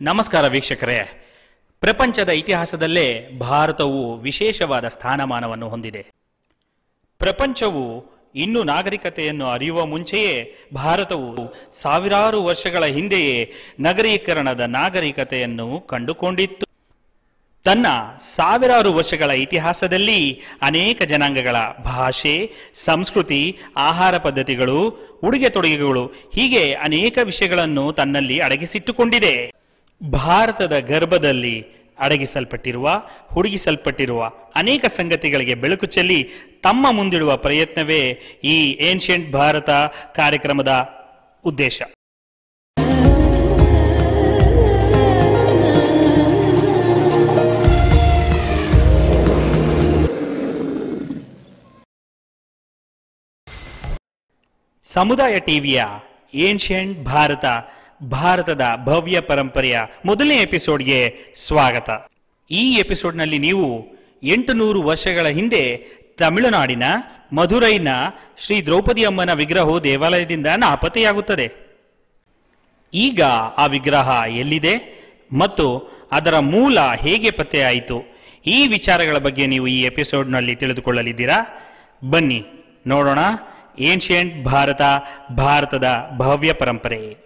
ನಮಸ್ಕಾರ ವೀಕ್ಷಕರೇ ಪ್ರಪಂಚದ ಇತಿಹಾಸದಲ್ಲೇ ಭಾರತವು ವಿಶೇಷವಾದ ಸ್ಥಾನಮಾನವನ್ನು ಹೊಂದಿದೆ ಪ್ರಪಂಚವು ಇನ್ನು ನಾಗರಿಕತೆಯನ್ನು ಅರಿಯುವ ಮುಂಚೆಯೇ ಭಾರತವು ಸಾವಿರಾರು ವರ್ಷಗಳ ಹಿಂದೆಯೇ ನಗರೀಕರಣದ ನಾಗರಿಕತೆಯನ್ನು ಕಂಡುಕೊಂಡಿತ್ತು ತನ್ನ ಸಾವಿರಾರು ವರ್ಷಗಳ ಇತಿಹಾಸದಲ್ಲಿ ಅನೇಕ ಜನಾಂಗಗಳ ಭಾಷೆ ಸಂಸ್ಕೃತಿ ಆಹಾರ ಪದ್ಧತಿಗಳು ಉಡುಗೆ ತೊಡುಗೆಗಳು ಹೀಗೆ ಅನೇಕ ವಿಷಯಗಳನ್ನು ತನ್ನಲ್ಲಿ ಅಡಗಿಸಿಟ್ಟುಕೊಂಡಿದೆ ಭಾರತದ ಗರ್ಭದಲ್ಲಿ ಅಡಗಿಸಲ್ಪಟ್ಟಿರುವ ಹುಡುಗಿಸಲ್ಪಟ್ಟಿರುವ ಅನೇಕ ಸಂಗತಿಗಳಿಗೆ ಬೆಳಕು ಚೆಲ್ಲಿ ತಮ್ಮ ಮುಂದಿಡುವ ಪ್ರಯತ್ನವೇ ಈ ಏನ್ಷಿಯಂಟ್ ಭಾರತ ಕಾರ್ಯಕ್ರಮದ ಉದ್ದೇಶ ಸಮುದಾಯ ಟಿವಿಯ ಏನ್ಷಿಯಂಟ್ ಭಾರತ ಭಾರತದ ಭವ್ಯ ಪರಂಪರೆಯ ಮೊದಲನೇ ಎಪಿಸೋಡ್ಗೆ ಸ್ವಾಗತ ಈ ಎಪಿಸೋಡ್ನಲ್ಲಿ ನೀವು ಎಂಟು ನೂರು ವರ್ಷಗಳ ಹಿಂದೆ ತಮಿಳುನಾಡಿನ ಮಧುರೈನ ಶ್ರೀ ದ್ರೌಪದಿ ಅಮ್ಮನ ವಿಗ್ರಹವು ದೇವಾಲಯದಿಂದ ನಾಪತ್ತೆಯಾಗುತ್ತದೆ ಈಗ ಆ ವಿಗ್ರಹ ಎಲ್ಲಿದೆ ಮತ್ತು ಅದರ ಮೂಲ ಹೇಗೆ ಪತ್ತೆಯಾಯಿತು ಈ ವಿಚಾರಗಳ ಬಗ್ಗೆ ನೀವು ಈ ಎಪಿಸೋಡ್ನಲ್ಲಿ ತಿಳಿದುಕೊಳ್ಳಲಿದ್ದೀರಾ ಬನ್ನಿ ನೋಡೋಣ ಏನ್ಷಿಯಂಟ್ ಭಾರತ ಭಾರತದ ಭವ್ಯ ಪರಂಪರೆ